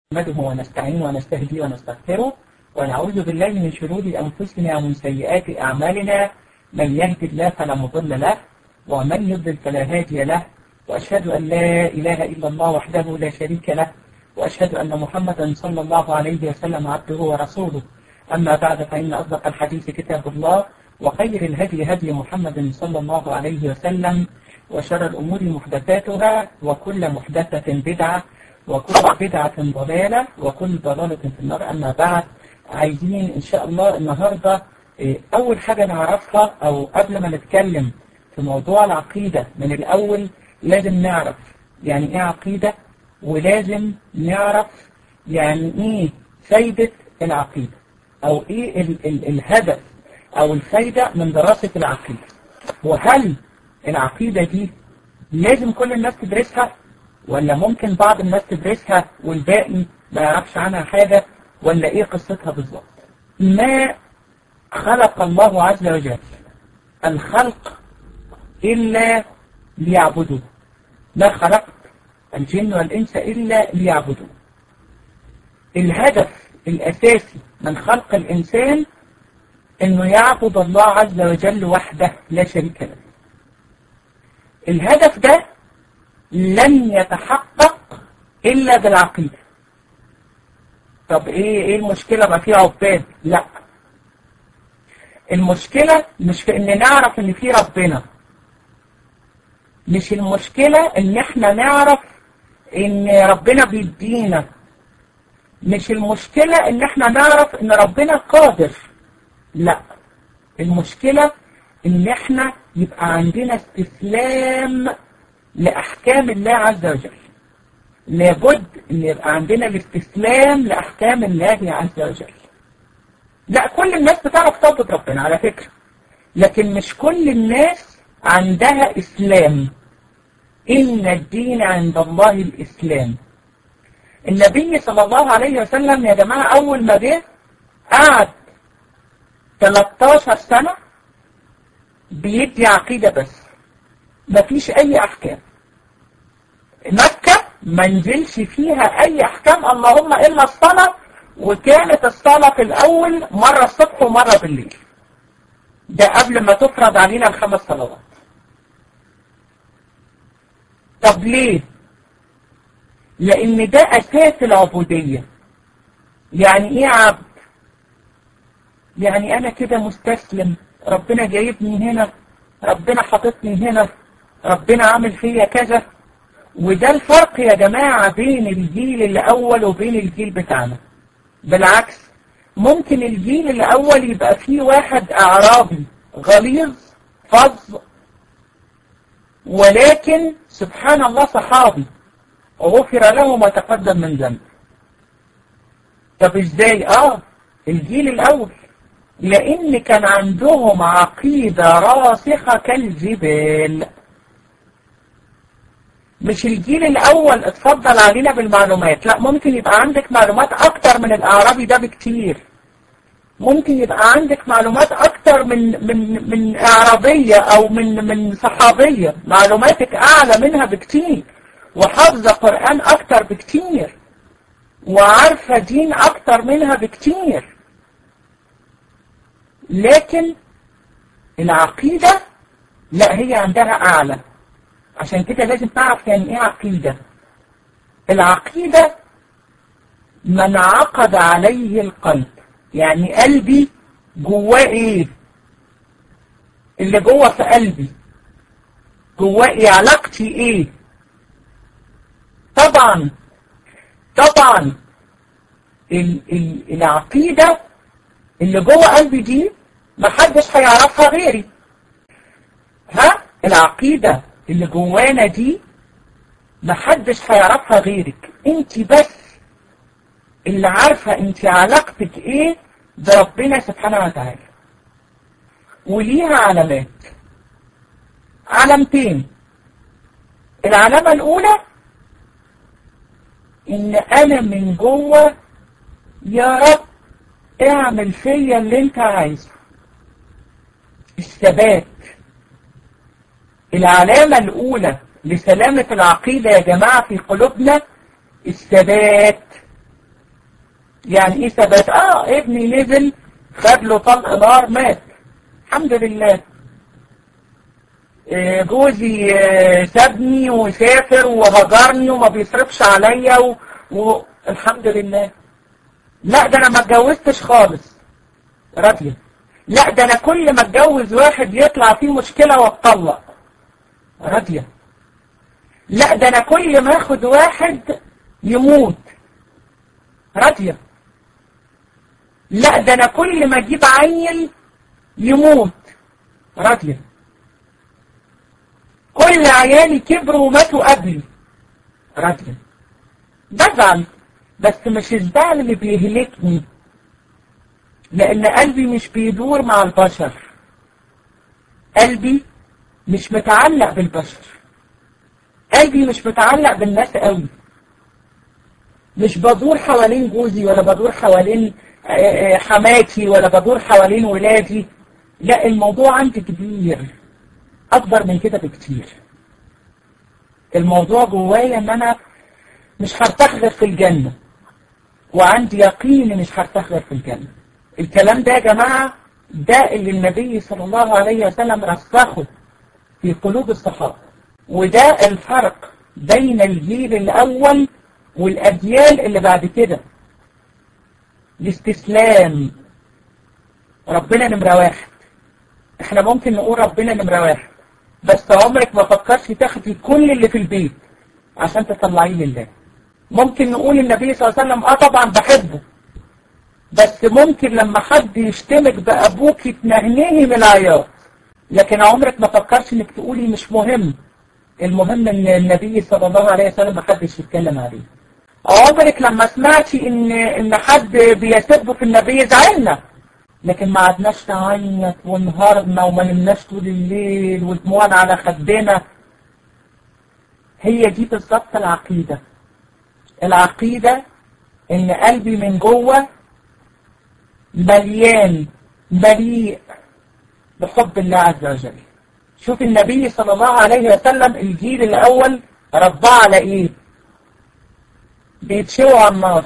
نحمده ونستعين ونستهدي ونستغفره ونعوذ بالله من شرور أنفسنا ومن سيئات أعمالنا من يهد الله فلا مضل له ومن يضلل فلا هادي له وأشهد أن لا إله إلا الله وحده لا شريك له وأشهد أن محمدا صلى الله عليه وسلم عبده ورسوله أما بعد فإن أصدق الحديث كتاب الله وخير الهدي هدي محمد صلى الله عليه وسلم وشر الأمور محدثاتها وكل محدثة بدعة وكل بدعة ضلالة وكل ضلالة في النار أما بعد عايزين إن شاء الله النهاردة أول حاجة نعرفها أو قبل ما نتكلم في موضوع العقيدة من الأول لازم نعرف يعني إيه عقيدة ولازم نعرف يعني إيه فايدة العقيدة أو إيه ال ال الهدف أو الفايدة من دراسة العقيدة وهل العقيدة دي لازم كل الناس تدرسها ولا ممكن بعض الناس تدرسها والباقي ما يعرفش عنها حاجة ولا ايه قصتها بالظبط ما خلق الله عز وجل الخلق إلا ليعبدوه ما خلقت الجن والإنس إلا ليعبدوه الهدف الأساسي من خلق الإنسان أنه يعبد الله عز وجل وحده لا شريك له الهدف ده لن يتحقق إلا بالعقيدة طب إيه, إيه المشكلة ما في عباد لا المشكلة مش في إن نعرف إن في ربنا مش المشكلة إن إحنا نعرف إن ربنا بيدينا مش المشكلة إن إحنا نعرف إن ربنا قادر لا المشكلة إن إحنا يبقى عندنا استسلام لأحكام الله عز وجل لابد أن يبقى عندنا الاستسلام لأحكام الله عز وجل لا كل الناس بتعرف تعبد ربنا على فكرة لكن مش كل الناس عندها إسلام إن الدين عند الله الإسلام النبي صلى الله عليه وسلم يا جماعة أول ما جه قعد 13 سنة بيدي عقيدة بس مفيش أي أحكام مكة ما نزلش فيها أي أحكام اللهم إلا الصلاة وكانت الصلاة في الأول مرة الصبح ومرة بالليل ده قبل ما تفرض علينا الخمس صلوات طب ليه؟ لأن ده أساس العبودية يعني إيه عبد؟ يعني أنا كده مستسلم ربنا جايبني هنا ربنا حاططني هنا ربنا عامل فيا كذا وده الفرق يا جماعة بين الجيل الأول وبين الجيل بتاعنا بالعكس ممكن الجيل الأول يبقى فيه واحد أعرابي غليظ فظ ولكن سبحان الله صحابي وغفر له ما تقدم من ذنب طب ازاي اه الجيل الأول لأن كان عندهم عقيدة راسخة كالجبال مش الجيل الأول اتفضل علينا بالمعلومات لا ممكن يبقى عندك معلومات أكتر من الأعرابي ده بكتير ممكن يبقى عندك معلومات أكتر من من من أعرابية أو من من صحابية معلوماتك أعلى منها بكتير وحافظة قرآن أكتر بكتير وعارفة دين أكتر منها بكتير لكن العقيدة لا هي عندها أعلى عشان كده لازم تعرف يعني ايه عقيدة العقيدة من عقد عليه القلب يعني قلبي جواه ايه اللي جوه في قلبي جواه ايه علاقتي ايه طبعا طبعا ال ال العقيدة اللي جوه قلبي دي محدش هيعرفها غيري ها العقيدة اللي جوانا دي محدش هيعرفها غيرك انت بس اللي عارفة انت علاقتك ايه بربنا سبحانه وتعالى وليها علامات علامتين العلامة الاولى ان انا من جوه يا رب اعمل فيا اللي انت عايزه الثبات العلامة الأولى لسلامة العقيدة يا جماعة في قلوبنا الثبات يعني ايه ثبات اه ابني نزل خد له طلق نار مات الحمد لله آه، جوزي آه، سابني وسافر وهجرني وما بيصرفش عليا و... والحمد لله لا ده انا ما اتجوزتش خالص راضيه لا ده انا كل ما اتجوز واحد يطلع فيه مشكله واتطلق راضيه لا ده انا كل ما اخد واحد يموت راضيه لا ده انا كل ما اجيب عيل يموت راضيه كل عيالي كبروا وماتوا قبلي راضيه بزعل بس مش الزعل اللي بيهلكني لان قلبي مش بيدور مع البشر قلبي مش متعلق بالبشر قلبي مش متعلق بالناس قوي مش بدور حوالين جوزي ولا بدور حوالين آه، آه، حماتي ولا بدور حوالين ولادي لا الموضوع عندي كبير اكبر من كده بكتير الموضوع جوايا ان انا مش هرتاح غير في الجنة وعندي يقين إن مش هرتاح غير في الجنة الكلام ده يا جماعة ده اللي النبي صلى الله عليه وسلم رسخه في قلوب الصحابة وده الفرق بين الجيل الأول والأجيال اللي بعد كده الاستسلام ربنا نمرة واحد احنا ممكن نقول ربنا نمرة واحد بس عمرك ما فكرش تاخدي كل اللي في البيت عشان تطلعيه لله ممكن نقول النبي صلى الله عليه وسلم اه طبعا بحبه بس ممكن لما حد يشتمك بأبوك تنهنيه من العياط لكن عمرك ما فكرش انك تقولي مش مهم المهم ان النبي صلى الله عليه وسلم ما حدش يتكلم عليه عمرك لما سمعتي ان ان حد بيسب في النبي زعلنا لكن ما عدناش نعيط ونهارنا وما نمناش طول الليل ودموعنا على خدنا هي دي بالظبط العقيده العقيدة ان قلبي من جوه مليان مليء بحب الله عز وجل شوف النبي صلى الله عليه وسلم الجيل الاول رباه على ايه بيتشووا على النار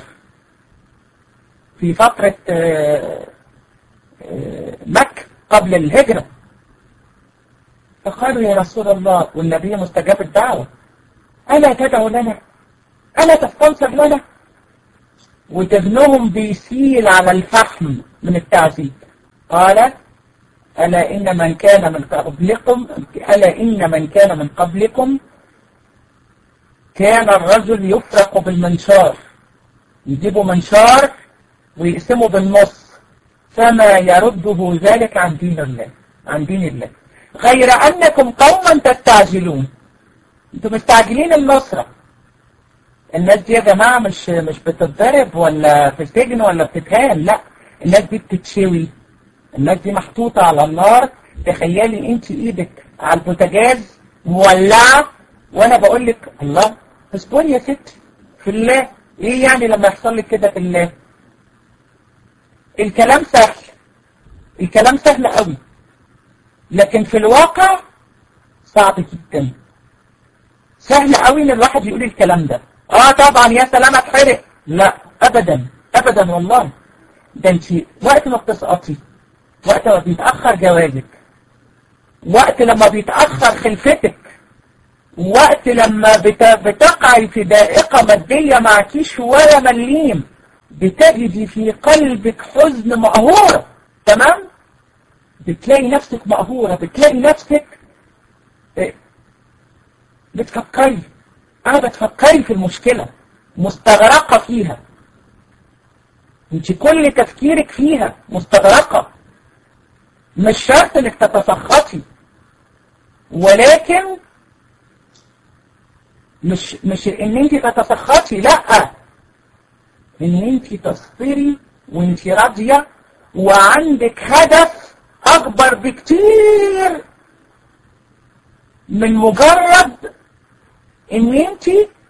في فترة آه، آه، مكة قبل الهجرة فقالوا يا رسول الله والنبي مستجاب الدعوة ألا تدعو لنا ألا تستنصر لنا وتبنهم بيسيل على الفحم من التعذيب قال ألا إن من كان من قبلكم ألا إن من كان من قبلكم كان الرجل يفرق بالمنشار يجيبوا منشار ويقسموا بالنص فما يرده ذلك عن دين الله عن دين الله غير أنكم قوما تستعجلون انتم مستعجلين النصرة الناس دي يا جماعة مش مش بتتضرب ولا في سجن ولا بتتهان لا الناس دي بتتشوي الناس دي محطوطة على النار تخيلي انت ايدك على البوتاجاز مولعة وانا بقول لك الله اصبري يا ست في الله ايه يعني لما يحصل لك كده في الله الكلام سهل الكلام سهل قوي لكن في الواقع صعب جدا سهل قوي ان الواحد يقول الكلام ده اه طبعا يا سلام اتحرق لا ابدا ابدا والله ده انت وقت ما بتسقطي وقت ما بيتأخر جوازك وقت لما بيتأخر خلفتك وقت لما بت... بتقعي في دائقة مادية معكيش ولا مليم بتجدي في قلبك حزن مقهورة تمام بتلاقي نفسك مقهورة بتلاقي نفسك بتفكري أنا بتفكري في المشكلة مستغرقة فيها انت كل تفكيرك فيها مستغرقة مش شرط انك تتسخطي ولكن مش مش ان انت تتسخطي لا ان انت تصبري وانت راضية وعندك هدف اكبر بكتير من مجرد ان انت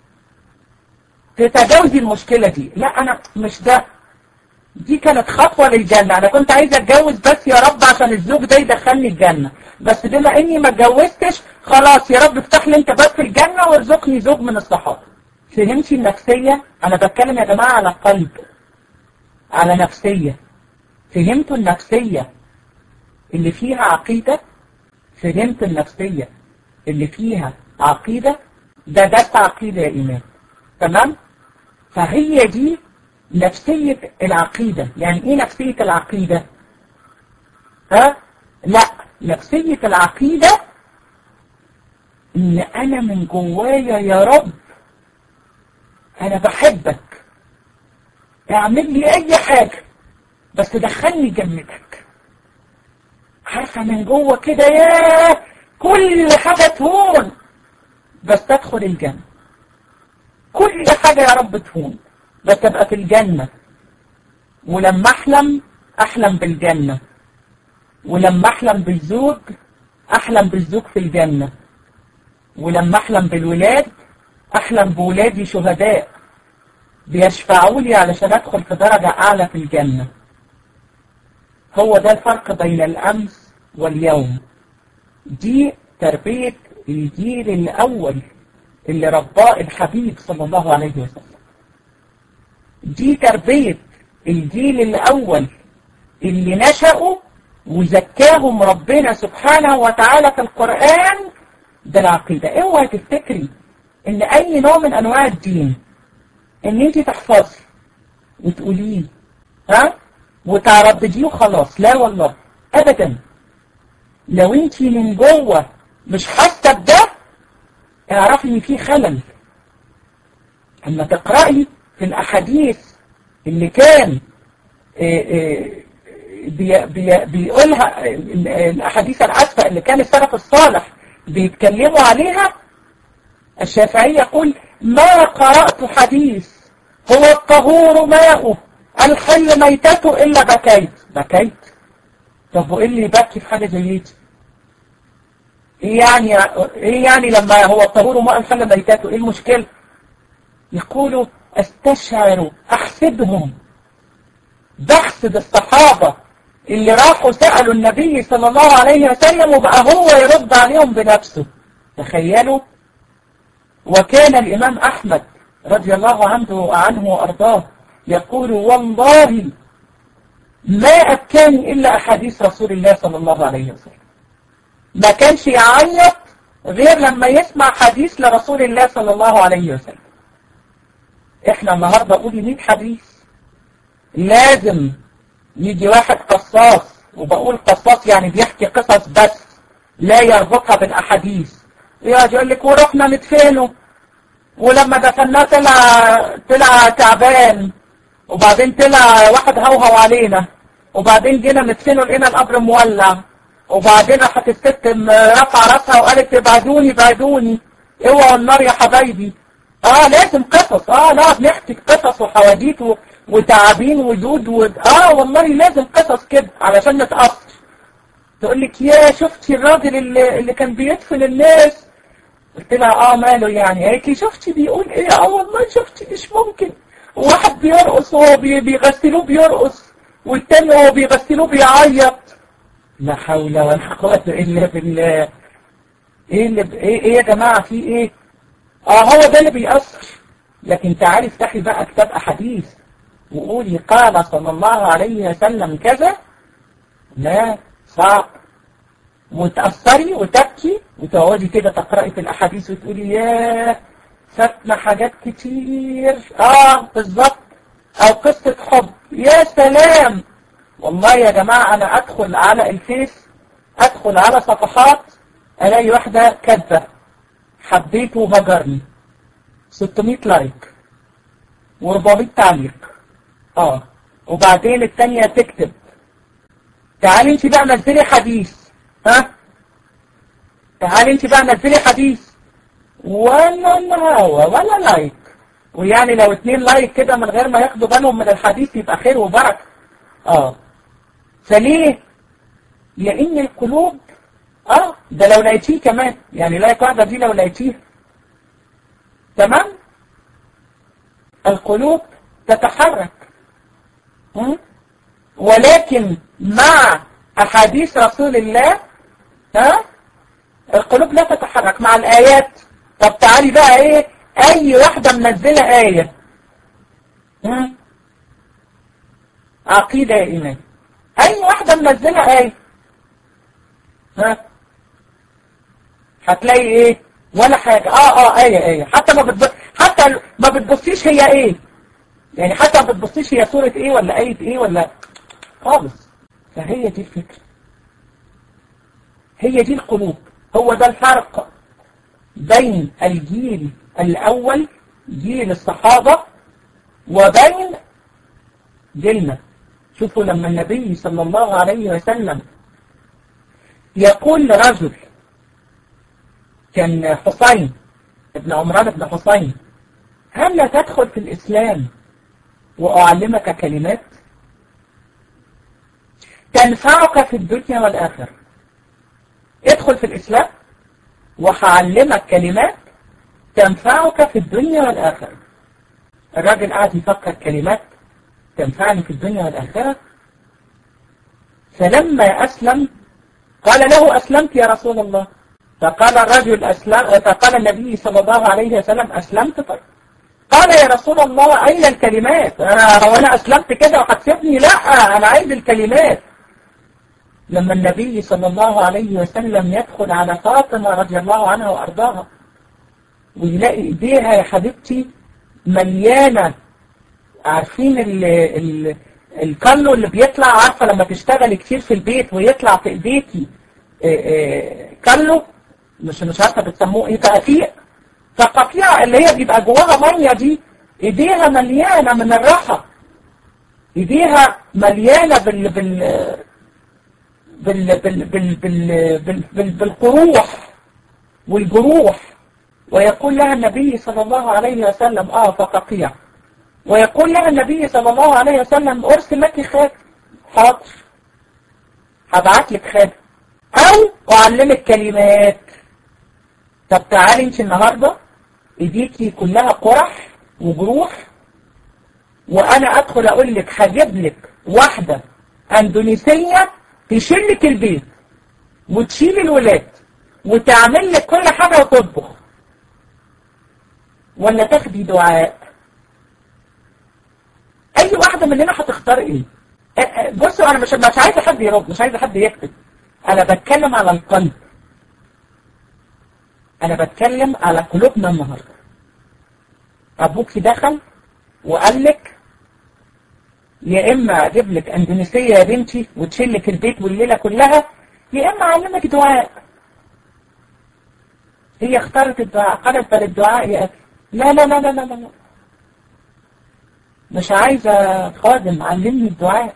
تتجاوزي المشكلة دي لا انا مش ده دي كانت خطوة للجنة انا كنت عايزة اتجوز بس يا رب عشان الزوج ده يدخلني الجنة بس بما اني ما اتجوزتش خلاص يا رب افتح لي انت باب في الجنة وارزقني زوج من الصحابة فهمتي النفسية انا بتكلم يا جماعة على القلب على نفسية فهمتوا النفسية اللي فيها عقيدة فهمت النفسية اللي فيها عقيدة ده درس عقيدة يا إمام تمام فهي دي نفسية العقيدة يعني إيه نفسية العقيدة ها لا نفسية العقيدة إن أنا من جوايا يا رب أنا بحبك اعمل لي أي حاجة بس دخلني جنتك عارفة من جوه كده يا كل حاجة تهون بس تدخل الجنة كل حاجة يا رب تهون بس ابقى في الجنة ولما احلم احلم بالجنة ولما احلم بالزوج احلم بالزوج في الجنة ولما احلم بالولاد احلم بولادي شهداء بيشفعوا لي علشان ادخل في درجة اعلى في الجنة هو ده الفرق بين الامس واليوم دي تربية الجيل الاول اللي رباه الحبيب صلى الله عليه وسلم دي تربية الجيل الاول اللي نشأوا وزكاهم ربنا سبحانه وتعالى في القرآن ده العقيدة اوعى تفتكري ان اي نوع من انواع الدين ان انت تحفظي وتقوليه ها وتعرضديه وخلاص لا والله ابدا لو انت من جوه مش حاسه بده اعرفي ان في خلل اما تقرأي في الاحاديث اللي كان بي بي بيقولها الاحاديث العسفة اللي كان السلف الصالح بيتكلموا عليها الشافعي يقول ما قرأت حديث هو الطهور ماؤه الحل ميتته إلا بكيت بكيت طب وإيه اللي يبكي في حاجة زي دي إيه يعني إيه يعني لما هو الطهور ماء الحل ميتته إيه المشكلة يقولوا استشعر أحسدهم بحسد الصحابة اللي راحوا سألوا النبي صلى الله عليه وسلم وبقى هو يرد عليهم بنفسه تخيلوا وكان الإمام أحمد رضي الله عنه عنه وأرضاه يقول والله ما أبكاني إلا أحاديث رسول الله صلى الله عليه وسلم ما كانش يعيط غير لما يسمع حديث لرسول الله صلى الله عليه وسلم احنا النهاردة قولي 100 حديث لازم يجي واحد قصاص وبقول قصاص يعني بيحكي قصص بس لا يربطها بالأحاديث يقعد يقول لك ورحنا ندفنه ولما دفناه طلع طلع تعبان وبعدين طلع واحد هوهو علينا وبعدين جينا ندفنه لقينا القبر مولع وبعدين راحت الست رفع راسها وقالت ابعدوني ابعدوني اوعوا النار يا حبايبي اه لازم قصص اه لا بنحكي قصص وحواديت و... وتعابين ودود و... اه والله لازم قصص كده علشان نتأثر تقول لك يا شفتي الراجل اللي, اللي كان بيدفن الناس قلت لها اه ماله يعني قالت لي شفتي بيقول ايه اه والله شفتي مش ممكن واحد بيرقص وهو بي... بيغسلوه بيرقص والتاني وهو بيغسلوه بيعيط لا حول ولا قوة الا بالله ايه اللي ب... ايه, إيه يا جماعة في ايه اه هو ده اللي بيأثر لكن تعالي افتحي بقى كتاب احاديث وقولي قال صلى الله عليه وسلم كذا لا صعب وتأثري وتبكي وتقعدي كده تقرأي في الأحاديث وتقولي ياه فاتنا حاجات كتير اه بالظبط أو قصة حب يا سلام والله يا جماعة أنا أدخل على الفيس أدخل على صفحات ألاقي واحدة كذبة حبيته وهجرني 600 لايك و400 تعليق اه وبعدين الثانية تكتب تعالي انت بقى نزلي حديث ها تعالي انت بقى نزلي حديث ولا الهوا ولا لايك ويعني لو اتنين لايك كده من غير ما ياخدوا بالهم من الحديث يبقى خير وبركة اه فليه لان القلوب اه ده لو لقيتيه كمان يعني لايك واحدة دي لو لقيتيه تمام القلوب تتحرك م? ولكن مع أحاديث رسول الله ها القلوب لا تتحرك مع الآيات طب تعالي بقى ايه اي واحدة منزلة آية م? عقيدة يا إيمان أي واحدة منزلة آية ها هتلاقي إيه ولا حاجة آه آه آية آية حتى ما بتبص حتى ما بتبصيش هي إيه يعني حتى ما بتبصيش هي سورة إيه ولا آية إيه ولا خالص فهي دي الفكرة هي دي القلوب هو ده الفرق بين الجيل الأول جيل الصحابة وبين جيلنا شوفوا لما النبي صلى الله عليه وسلم يقول لرجل كان حسين ابن عمران بن حسين هل لا تدخل في الإسلام وأعلمك كلمات تنفعك في الدنيا والآخرة ادخل في الإسلام وهعلمك كلمات تنفعك في الدنيا والآخرة الراجل قاعد يفكر كلمات تنفعني في الدنيا والآخرة فلما أسلم قال له أسلمت يا رسول الله فقال الرجل أسلم فقال النبي صلى الله عليه وسلم أسلمت طيب قال يا رسول الله أين الكلمات هو أنا أسلمت كده وهتسيبني لا أنا عايز الكلمات لما النبي صلى الله عليه وسلم يدخل على فاطمة رضي الله عنها وأرضاها ويلاقي إيديها يا حبيبتي مليانة عارفين ال ال الكالو اللي بيطلع عارفة لما تشتغلي كتير في البيت ويطلع في ايديكي كالو مش مش عارفة بتسموه ايه تقفيق فقطيع اللي هي بيبقى جواها مية دي ايديها مليانة من الراحة ايديها مليانة بال بال بال بال بال بال بال بال بالقروح والجروح ويقول لها النبي صلى الله عليه وسلم اه فقطيع ويقول لها النبي صلى الله عليه وسلم ارسل لك خاتم حاضر هبعت لك خاتم او اعلمك كلمات طب تعالي انت النهارده ايديكي كلها قرح وجروح وانا ادخل اقول لك هجيب لك واحده اندونيسيه تشيل لك البيت وتشيل الولاد وتعمل لك كل حاجه وتطبخ ولا تاخدي دعاء اي واحده مننا هتختار ايه بصوا انا مش مش عايزه حد يرد مش عايزه حد يكتب انا بتكلم على القلب انا بتكلم على قلوبنا النهارده ابوك دخل وقال لك يا اما اجيب لك اندونيسيه يا بنتي وتشيل لك البيت والليله كلها يا اما اعلمك دعاء هي اختارت الدعاء قالت بل الدعاء يا اخي لا لا لا لا لا لا مش عايزة خادم علمني الدعاء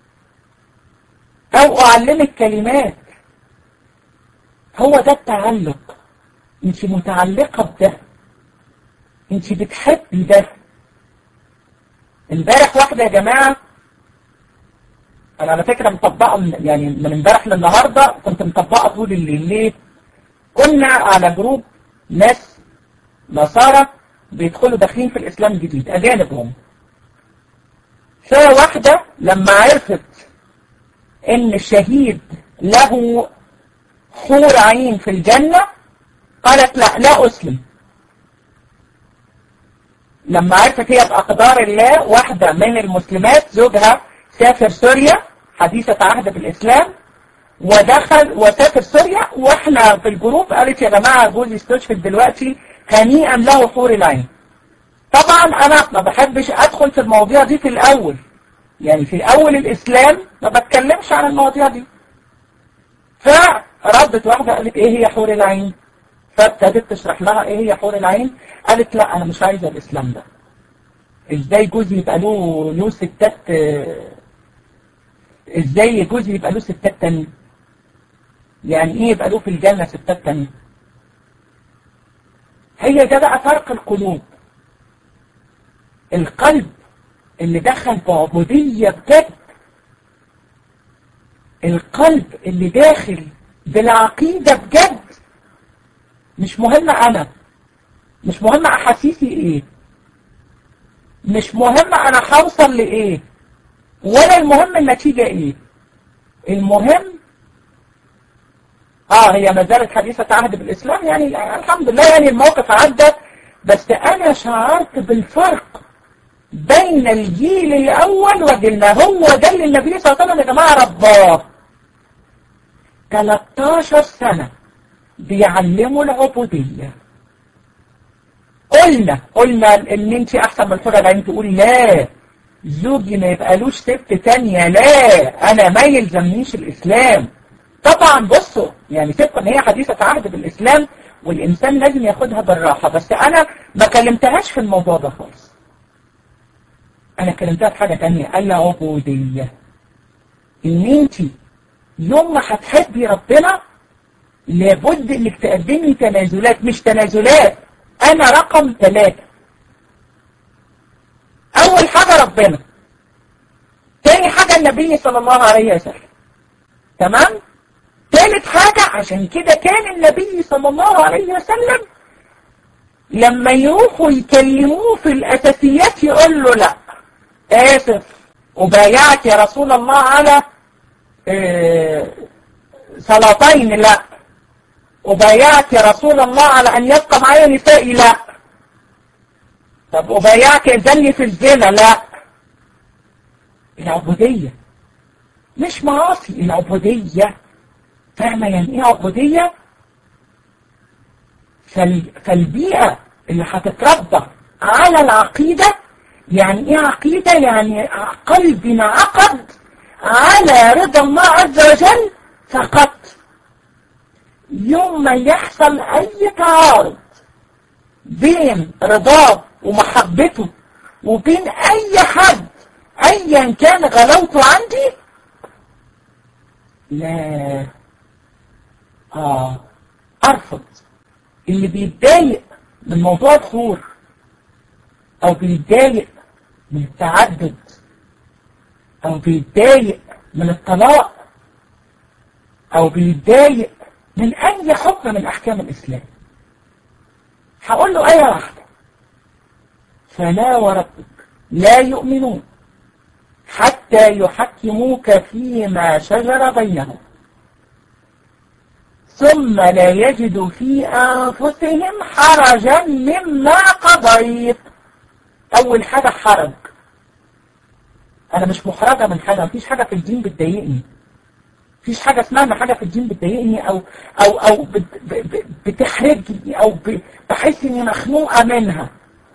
او اعلمك كلمات هو ده التعلق انت متعلقة بده انت بتحبي ده امبارح واحدة يا جماعة انا على فكرة مطبقة من يعني من امبارح للنهاردة كنت مطبقة طول الليل ليه كنا على جروب ناس نصارى بيدخلوا داخلين في الاسلام الجديد اجانب هم فواحدة لما عرفت ان الشهيد له حور عين في الجنة قالت لا لا اسلم لما عرفت هي بأقدار الله واحدة من المسلمات زوجها سافر سوريا حديثة عهد بالإسلام ودخل وسافر سوريا واحنا في الجروب قالت يا جماعة جوزي استشهد دلوقتي هنيئا له حور العين طبعا انا ما بحبش ادخل في المواضيع دي في الاول يعني في الاول الاسلام ما بتكلمش عن المواضيع دي فردت واحدة قالت ايه هي حور العين فابتدت تشرح لها ايه هي حور العين قالت لا انا مش عايزة الاسلام ده ازاي جوزي يبقى له له ستات ازاي جوزي يبقى له ستات تانية يعني ايه يبقى له في الجنة ستات تانية هي ده بقى فرق القلوب القلب اللي دخل بعبودية بجد القلب اللي داخل بالعقيدة بجد مش مهم أنا مش مهم أحاسيسي إيه مش مهم أنا هوصل لإيه ولا المهم النتيجة إيه المهم آه هي ما زالت حديثة عهد بالإسلام يعني الحمد لله يعني الموقف عدى بس أنا شعرت بالفرق بين الجيل الأول وجيلنا هو ده اللي النبي صلى الله عليه وسلم يا جماعة رباه 13 سنة بيعلموا العبودية قلنا قلنا ان انت احسن من الحرة العين تقول لا زوجي ما يبقالوش ست تانية لا انا ما يلزمنيش الاسلام طبعا بصوا يعني طبقا ان هي حديثة عهد بالاسلام والانسان لازم ياخدها بالراحة بس انا ما كلمتهاش في الموضوع ده خالص انا كلمتها في حاجة تانية العبودية ان انت يوم ما هتحبي ربنا لابد انك تقدمي تنازلات مش تنازلات انا رقم ثلاثة اول حاجة ربنا تاني حاجة النبي صلى الله عليه وسلم تمام ثالث حاجة عشان كده كان النبي صلى الله عليه وسلم لما يروحوا يكلموه في الاساسيات يقول له لا اسف وبايعك يا رسول الله على اه صلاتين لا أبايعك يا رسول الله على أن يبقى معايا نسائي لا طب أبايعك يأذني في الزنا لا العبودية مش معاصي العبودية فاهمة يعني ايه عبودية فال... فالبيئة اللي هتتربى على العقيدة يعني ايه عقيدة يعني قلب انعقد على رضا الله عز وجل فقط يوم ما يحصل اي تعارض بين رضاه ومحبته وبين اي حد ايا كان غلاوته عندي لا اه ارفض اللي بيتضايق من موضوع الحور او بيتضايق من التعدد او بيتضايق من الطلاق او بيتضايق من اي حكم من احكام الاسلام هقول له ايه واحدة فلا وربك لا يؤمنون حتى يحكموك فيما شجر بينهم ثم لا يجدوا في أنفسهم حرجا مما قضيت أول حاجة حرج أنا مش محرجة من حاجة مفيش حاجة في الدين بتضايقني مفيش حاجة اسمها ان حاجة في الدين بتضايقني أو أو أو بتحرجني أو بحس إني مخنوقة منها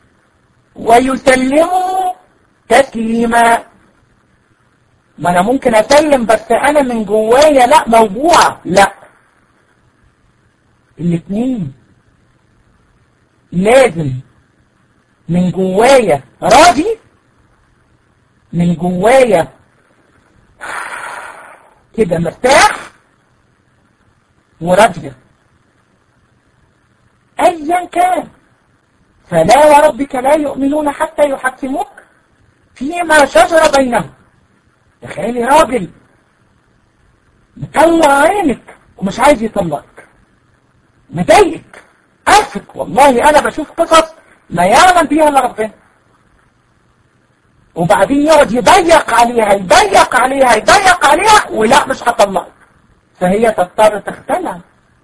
ويسلموا تسليما ما أنا ممكن أسلم بس أنا من جوايا لا موجوعة لا الاثنين لازم من جوايا راضي من جوايا كده مرتاح وراضية ايا كان فلا وربك لا يؤمنون حتى يحكموك فيما شجر بينهم تخيلي راجل مطلع عينك ومش عايز يطلقك مضايقك عارفك والله انا بشوف قصص ما يعلم بيها الا ربنا وبعدين يقعد يضيق عليها يضيق عليها يضيق عليها ولا مش هطلقك فهي تضطر تختلع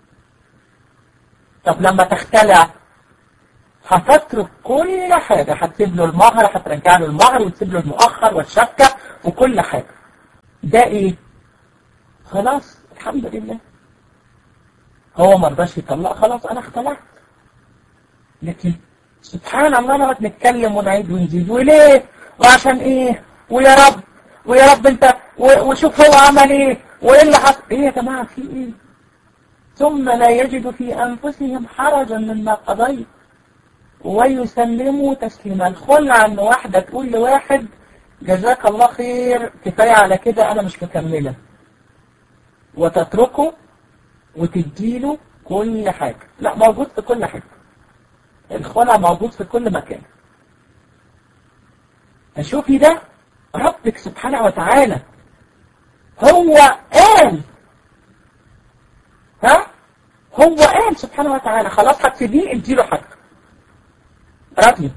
طب لما تختلع هتترك كل حاجة هتسيب له المهر هترجع له المهر وتسيب له المؤخر والشبكة وكل حاجة ده ايه خلاص الحمد لله هو ما رضاش يطلق خلاص انا اختلعت لكن سبحان الله نقعد نتكلم ونعيد ونزيد وليه وعشان ايه ويا رب ويا رب انت وشوف هو عمل ايه وايه اللي حصل ايه يا جماعة في ايه ثم لا يجد في انفسهم حرجا مما قضيت ويسلموا تسليما الخلع ان واحدة تقول لواحد جزاك الله خير كفاية على كده انا مش مكملة وتتركه وتديله كل حاجة لا موجود في كل حاجة الخلع موجود في كل مكان فشوفي ده ربك سبحانه وتعالى هو قال ها هو قال سبحانه وتعالى خلاص هتسيبيه اديله حاجة راضي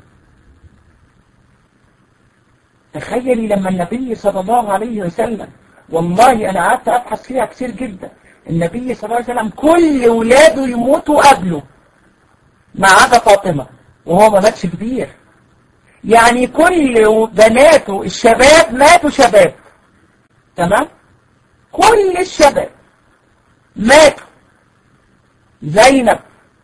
تخيلي لما النبي صلى الله عليه وسلم والله انا قعدت ابحث فيها كتير جدا النبي صلى الله عليه وسلم كل ولاده يموتوا قبله ما عدا فاطمة وهو ما ماتش كبير يعني كل بناته الشباب ماتوا شباب تمام كل الشباب ماتوا زينب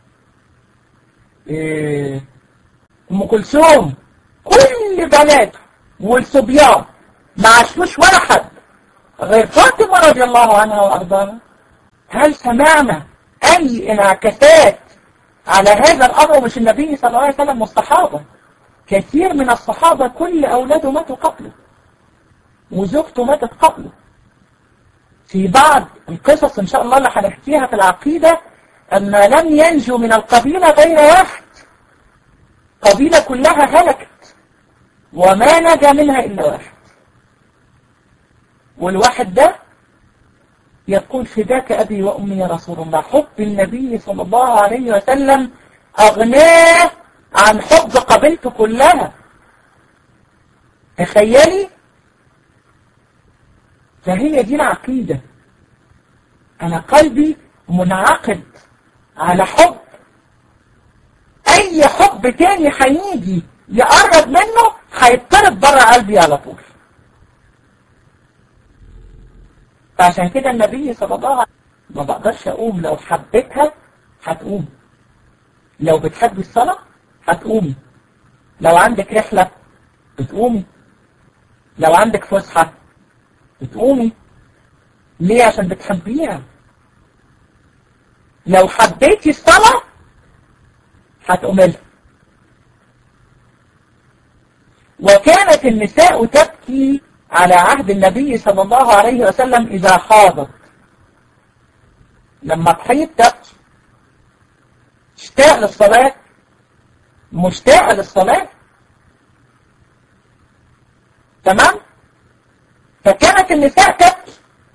إيه ام كلثوم كل بناته والصبيان ما عاشوش ولا حد غير فاطمة رضي الله عنها وأرضاها هل سمعنا أي انعكاسات على هذا الأمر مش النبي صلى الله عليه وسلم والصحابة كثير من الصحابة كل أولاده ماتوا قبله وزوجته ماتت قبله في بعض القصص إن شاء الله اللي هنحكيها في العقيدة أن لم ينجو من القبيلة غير واحد قبيلة كلها هلكت وما نجا منها إلا واحد والواحد ده يقول فداك أبي وأمي يا رسول الله حب النبي صلى الله عليه وسلم أغناه عن حب قبيلته كلها تخيلي فهي دي العقيدة أنا قلبي منعقد على حب أي حب تاني هيجي يقرب منه هيطرد بره قلبي على طول فعشان كده النبي صلى الله عليه وسلم ما بقدرش أقوم لو حبيتها هتقوم لو بتحبي الصلاة هتقومي لو عندك رحلة بتقومي لو عندك فسحة بتقومي ليه عشان بتحبيها لو حبيتي الصلاة هتقومي لها وكانت النساء تبكي على عهد النبي صلى الله عليه وسلم إذا حاضت لما تحيط تبكي اشتاق للصلاة مشتاقة للصلاة تمام فكانت النساء تبكي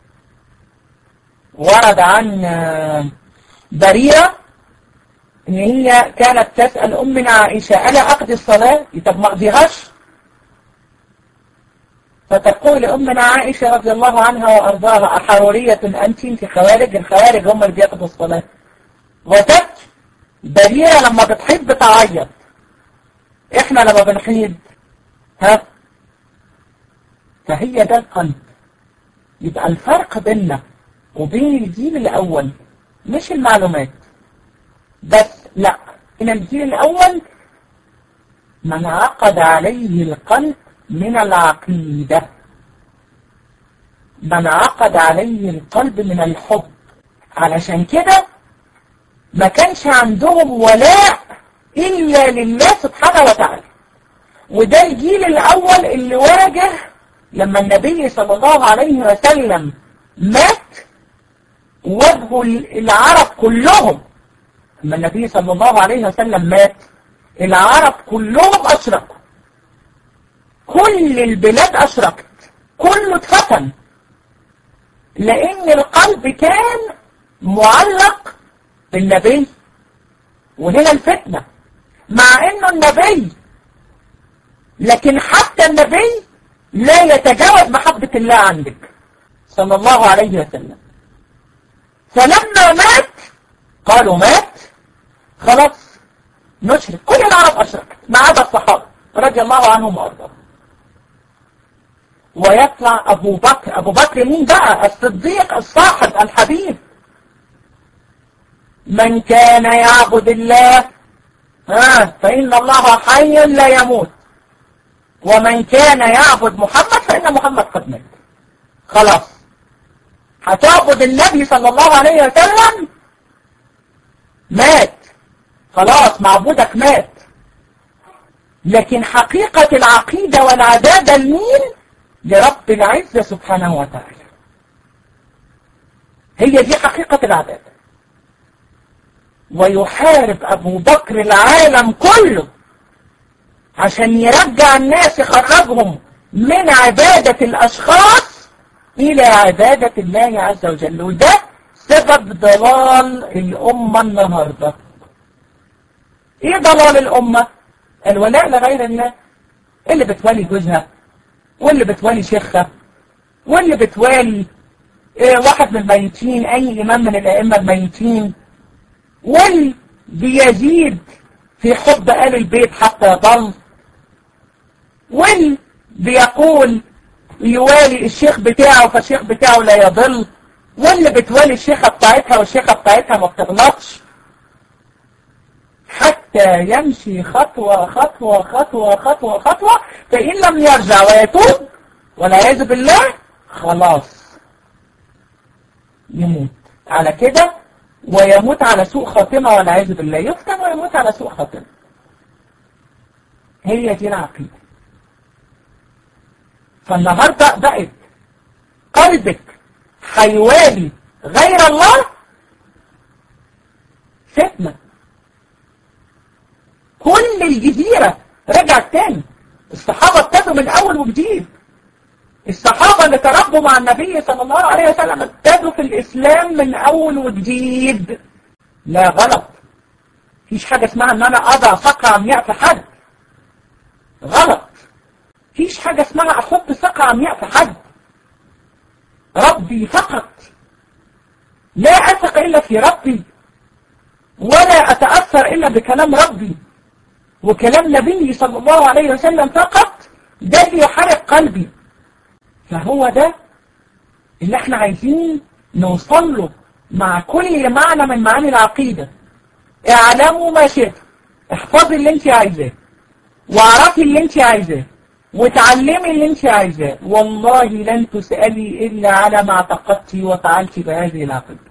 ورد عن بريرة ان هي كانت تسأل امنا عائشة ألا أقضي الصلاة طب ما أقضيهاش فتقول أمنا عائشة رضي الله عنها وأرضاها أحرورية أنت انت خوارج الخوارج هم اللي بياخدوا الصلاة وتبكي بريرة لما بتحب تعيط احنا لما بنحيد ها فهي ده القلب يبقى الفرق بيننا وبين الجيل الأول مش المعلومات بس لا إن الجيل الأول من عقد عليه القلب من العقيدة من عقد عليه القلب من الحب علشان كده ما كانش عندهم ولاء إلا لله سبحانه وتعالى وده الجيل الأول اللي واجه لما النبي صلى الله عليه وسلم مات وجه العرب كلهم لما النبي صلى الله عليه وسلم مات العرب كلهم أشركوا كل البلاد أشركت كله اتفتن لأن القلب كان معلق بالنبي وهنا الفتنة مع انه النبي لكن حتى النبي لا يتجاوز محبة الله عندك صلى الله عليه وسلم فلما مات قالوا مات خلاص نشرك كل العرب أشركت ما عدا الصحابة رضي الله عنهم وأرضاهم ويطلع أبو بكر أبو بكر مين بقى الصديق الصاحب الحبيب من كان يعبد الله ها فإن الله حي لا يموت ومن كان يعبد محمد فإن محمد قد مات خلاص هتعبد النبي صلى الله عليه وسلم مات خلاص معبودك مات لكن حقيقة العقيدة والعبادة لمين لرب العزة سبحانه وتعالى هي دي حقيقة العبادة ويحارب أبو بكر العالم كله عشان يرجع الناس يخرجهم من عبادة الأشخاص إلى عبادة الله عز وجل وده سبب ضلال الأمة النهاردة إيه ضلال الأمة؟ الولاء لغير الله اللي بتولي جوزها واللي بتولي شيخها واللي بتوالي إيه واحد من الميتين أي إمام من الأئمة الميتين واللي بيزيد في حب آل البيت حتى يضل واللي بيقول يوالي الشيخ بتاعه فالشيخ بتاعه لا يضل واللي بتوالي الشيخة بتاعتها والشيخة بتاعتها ما بتغلطش حتى يمشي خطوة خطوة خطوة خطوة خطوة فإن لم يرجع ويتوب والعياذ بالله خلاص يموت على كده ويموت على سوء خاتمة والعياذ بالله يفتن ويموت على سوء خاتمة هي دي العقيدة فالنهاردة بقت قلبك هيوالي غير الله فتنة كل الجزيرة رجعت تاني الصحابة ابتدوا من أول وجديد الصحابة اللي تربوا مع النبي صلى الله عليه وسلم ابتدوا في الإسلام من أول وجديد لا غلط مفيش حاجة اسمها ان انا اضع ثقة عمياء في حد غلط مفيش حاجة اسمها احط ثقة عمياء في حد ربي فقط لا اثق الا في ربي ولا اتأثر الا بكلام ربي وكلام نبي صلى الله عليه وسلم فقط ده اللي يحرق قلبي فهو ده اللي احنا عايزين نوصل له مع كل معنى من معاني العقيدة اعلموا ما شئت احفظي اللي انت عايزاه واعرفي اللي انت عايزاه وتعلمي اللي انت عايزاه والله لن تسألي إلا على ما اعتقدت وفعلت بهذه العقيدة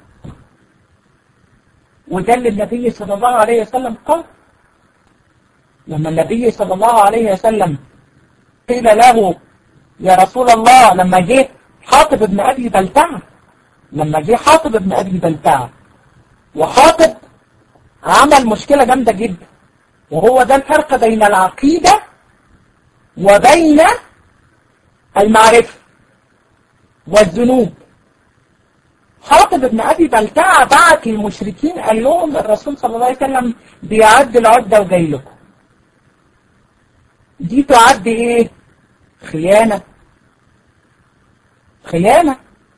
وده اللي النبي صلى الله عليه وسلم قال لما النبي صلى الله عليه وسلم قيل له يا رسول الله لما جه حاطب ابن أبي بلتعة لما جه حاطب ابن أبي بلتعة وحاطب عمل مشكلة جامدة جدا وهو ده الفرق بين العقيدة وبين المعرفة والذنوب حاطب ابن أبي بلتعة بعت للمشركين قال لهم الرسول صلى الله عليه وسلم بيعد العدة وجاي لكم دي تعد ايه خيانة خيانة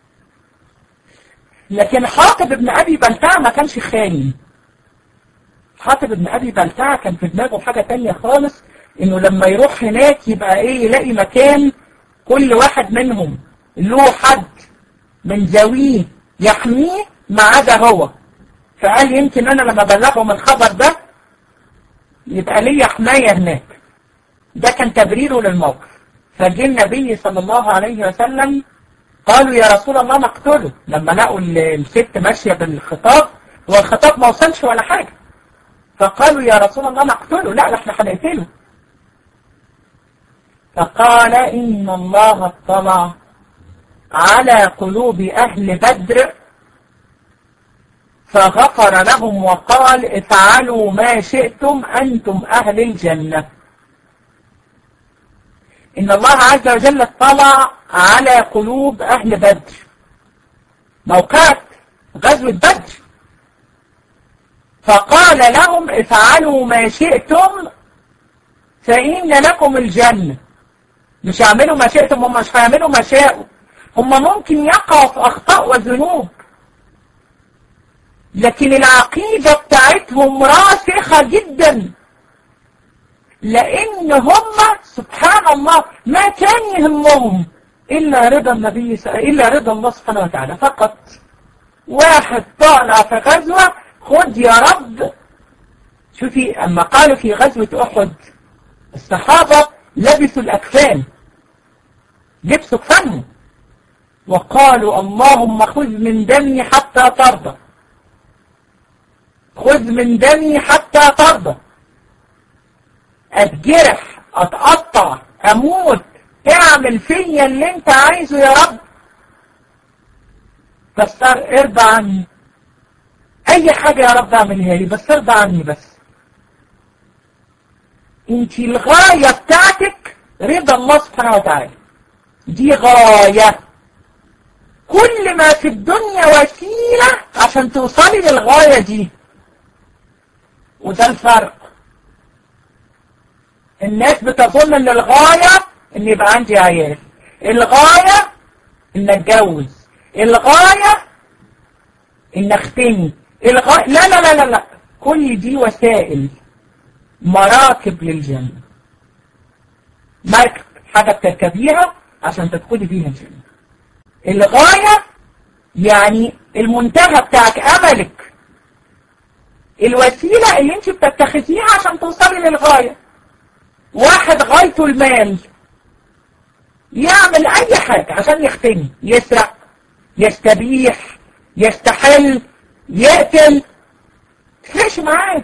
لكن حاطب ابن أبي بلتعة ما كانش خاين حاطب ابن أبي بلتعة كان في دماغه حاجة تانية خالص إنه لما يروح هناك يبقى إيه يلاقي مكان كل واحد منهم له حد من ذويه يحميه ما عدا هو فقال يمكن أنا لما بلغهم الخبر ده يبقى ليا حماية هناك ده كان تبريره للموقف فجه النبي صلى الله عليه وسلم قالوا يا رسول الله نقتله لما لقوا الست ماشية بالخطاب هو الخطاب ما وصلش ولا حاجة فقالوا يا رسول الله نقتله لا احنا هنقتله فقال إن الله اطلع على قلوب أهل بدر فغفر لهم وقال افعلوا ما شئتم أنتم أهل الجنة إن الله عز وجل اطلع على قلوب أهل بدر موقعة غزوة بدر فقال لهم افعلوا ما شئتم فإن لكم الجنة مش يعملوا ما شئتم هم مش هيعملوا ما شاءوا هم ممكن يقعوا في أخطاء وذنوب لكن العقيدة بتاعتهم راسخة جدا لأن هم سبحان الله ما كان يهمهم إلا رضا النبي إلا رضا الله سبحانه وتعالى فقط واحد طالع في غزوة خد يا رب شوفي أما قالوا في غزوة أحد الصحابة لبسوا الأكفان لبسوا كفانهم وقالوا اللهم خذ من دمي حتى ترضى خذ من دمي حتى ترضى اتجرح اتقطع اموت اعمل فيا اللي انت عايزه يا رب بس ارضى عني اي حاجة يا رب اعملها لي بس ارضى عني بس انت الغاية بتاعتك رضا الله سبحانه وتعالى دي غاية كل ما في الدنيا وسيلة عشان توصلي للغاية دي وده الفرق الناس بتظن ان الغاية ان يبقى عندي عيال الغاية ان اتجوز الغاية ان اختني الغاية لا لا لا لا لا كل دي وسائل مراكب للجنة مركب حاجة بتركبيها عشان تدخلي بيها الجنة الغاية يعني المنتهى بتاعك أملك الوسيلة اللي انت بتتخذيها عشان توصلي للغاية واحد غايته المال يعمل اي حاجة عشان يختني يسرق يستبيح يستحل يقتل تفرقش معاه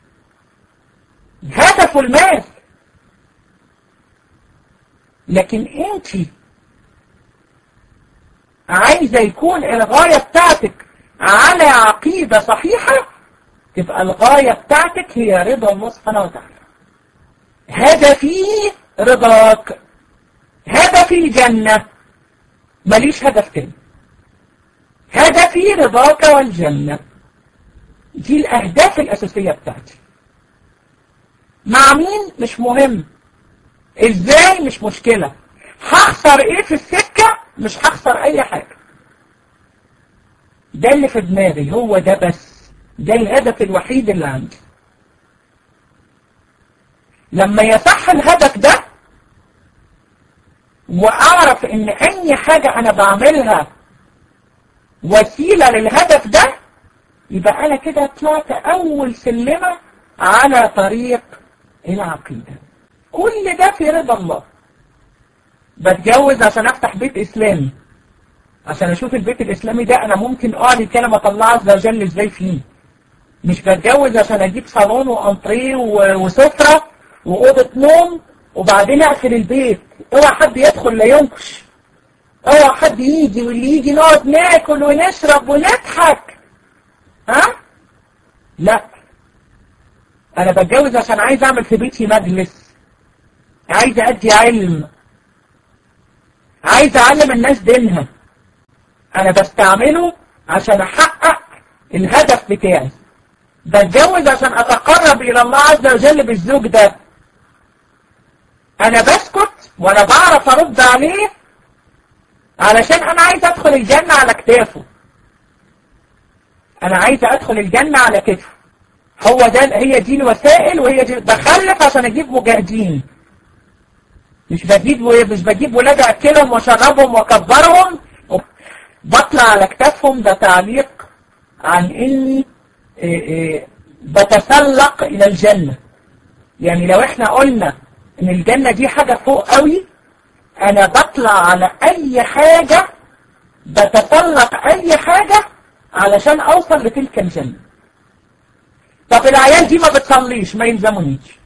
هدفه المال لكن انت عايزة يكون الغاية بتاعتك على عقيدة صحيحة تبقى الغاية بتاعتك هي رضا الله سبحانه وتعالى هدفي رضاك هدفي جنة ماليش هدف تاني هدفي رضاك والجنة دي الأهداف الأساسية بتاعتي مع مين مش مهم ازاي مش مشكلة هخسر ايه في السكة مش هخسر اي حاجة ده اللي في دماغي هو ده بس ده الهدف الوحيد اللي عندي لما يصح الهدف ده واعرف ان اي حاجة انا بعملها وسيلة للهدف ده يبقى انا كده طلعت اول سلمة على طريق العقيدة كل ده في رضا الله بتجوز عشان افتح بيت اسلامي عشان اشوف البيت الاسلامي ده انا ممكن اعلي كلمة الله عز وجل ازاي فيه مش بتجوز عشان اجيب صالون وانطريه وسفرة واوضة نوم وبعدين اقفل البيت اوعى حد يدخل لا ينكش اوعى حد يجي واللي يجي نقعد ناكل ونشرب ونضحك ها لا انا بتجوز عشان عايز اعمل في بيتي مجلس عايز ادي علم عايز اعلم الناس دينها انا بستعمله عشان احقق الهدف بتاعي بتجوز عشان اتقرب الى الله عز وجل بالزوج ده انا بسكت وانا بعرف ارد عليه علشان انا عايز ادخل الجنة على كتافه انا عايز ادخل الجنة على كتفه هو ده هي دي الوسائل وهي دي بخلف عشان اجيب مجاهدين مش بجيب مش بجيب ولاد اكلهم واشربهم واكبرهم بطلع على كتافهم ده تعليق عن اني إيه إيه بتسلق الى الجنة يعني لو احنا قلنا ان الجنة دي حاجة فوق قوي انا بطلع على اي حاجة بتسلق اي حاجة علشان اوصل لتلك الجنة طب العيال دي ما بتصليش ما يلزمونيش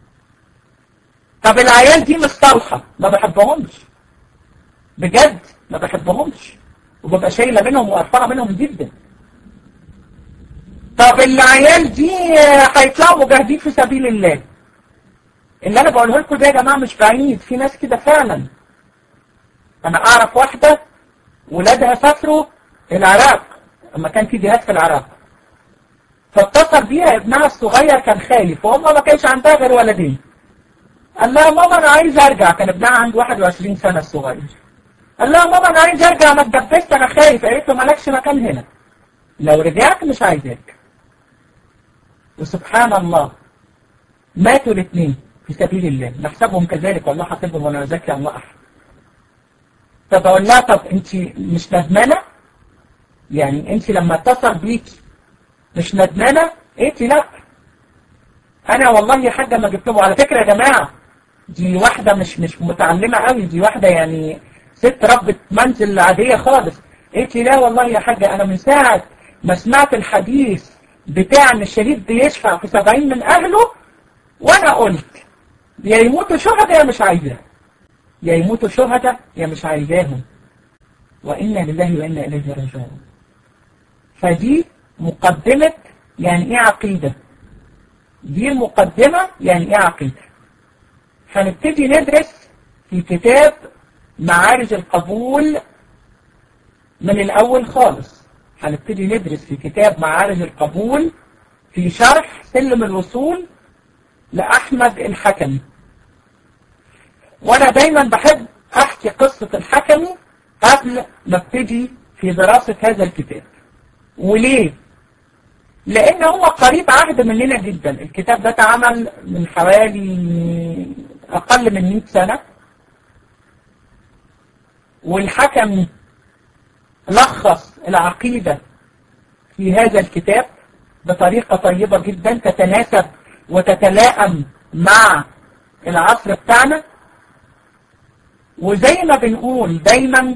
طب العيال دي مش صالحة ما بحبهمش بجد ما بحبهمش وببقى شايلة منهم وقرفانة منهم جدا طب العيال دي هيطلعوا مجاهدين في سبيل الله اللي انا بقوله لكم ده يا جماعة مش بعيد في ناس كده فعلا انا اعرف واحدة ولادها سافروا العراق لما كان في جهاد في العراق فاتصل بيها ابنها الصغير كان خالف وهم ما كانش عندها غير ولدين قال لها ماما انا عايز ارجع كان ابنها عنده 21 سنة الصغير قال لها ماما انا عايز ارجع ما اتدبست انا خايف قالت له مالكش مكان هنا لو رجعت مش عايزاك وسبحان الله ماتوا الاثنين في سبيل الله نحسبهم كذلك والله حسبهم وانا ذكي الله احد طب اقول لها طب انت مش ندمانه يعني انت لما اتصل بيكي مش ندمانه قلت لا انا والله يا حاجه ما جبت له على فكره يا جماعه دي واحده مش مش متعلمه قوي دي واحده يعني ست ربة منزل عاديه خالص قلت لا والله يا حاجه انا من ساعه ما سمعت الحديث بتاع ان الشهيد بيشفع في سبعين من اهله وانا قلت يا يموتوا شهداء يا مش عايزاه يا يموتوا شهداء يا مش عايزاهم وإنا لله وإنا إليه راجعون فدي مقدمة يعني إيه عقيدة دي المقدمة يعني إيه عقيدة هنبتدي ندرس في كتاب معارج القبول من الأول خالص هنبتدي ندرس في كتاب معارج القبول في شرح سلم الوصول لأحمد الحكمي وأنا دايما بحب أحكي قصة الحكمي قبل ما ابتدي في دراسة هذا الكتاب وليه؟ لأن هو قريب عهد مننا جدا الكتاب ده اتعمل من حوالي أقل من 100 سنة والحكم لخص العقيدة في هذا الكتاب بطريقة طيبة جدا تتناسب وتتلائم مع العصر بتاعنا وزي ما بنقول دايما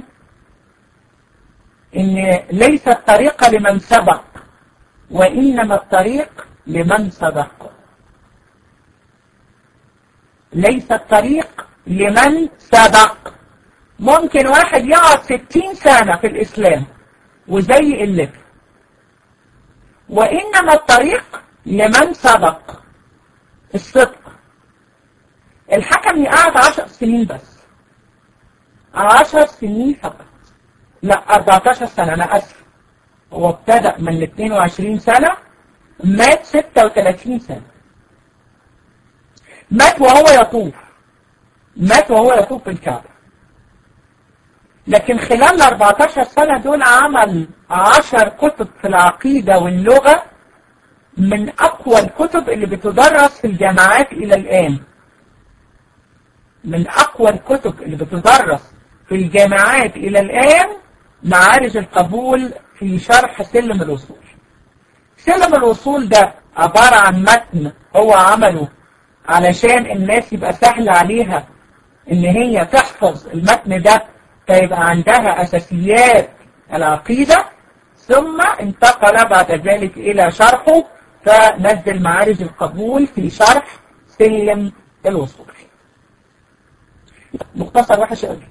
ان ليس الطريق لمن سبق وإنما الطريق لمن سبق ليس الطريق لمن سبق ممكن واحد يقعد ستين سنة في الإسلام وزي قلته وإنما الطريق لمن سبق الصدق الحكم يقعد عشر سنين بس عشر سنين فقط لا 14 سنة أنا أسف هو ابتدأ من 22 سنة مات 36 سنة مات وهو يطوف مات وهو يطوف بالكعبة لكن خلال ال 14 سنة دول عمل 10 كتب في العقيدة واللغة من أقوى الكتب اللي بتدرس في الجامعات إلى الآن من أقوى الكتب اللي بتدرس في الجامعات إلى الآن معارج القبول في شرح سلم الوصول سلم الوصول ده عبارة عن متن هو عمله علشان الناس يبقى سهل عليها ان هي تحفظ المتن ده فيبقى عندها اساسيات العقيدة ثم انتقل بعد ذلك الى شرحه فنزل معارج القبول في شرح سلم الوصول مختصر وحش قوي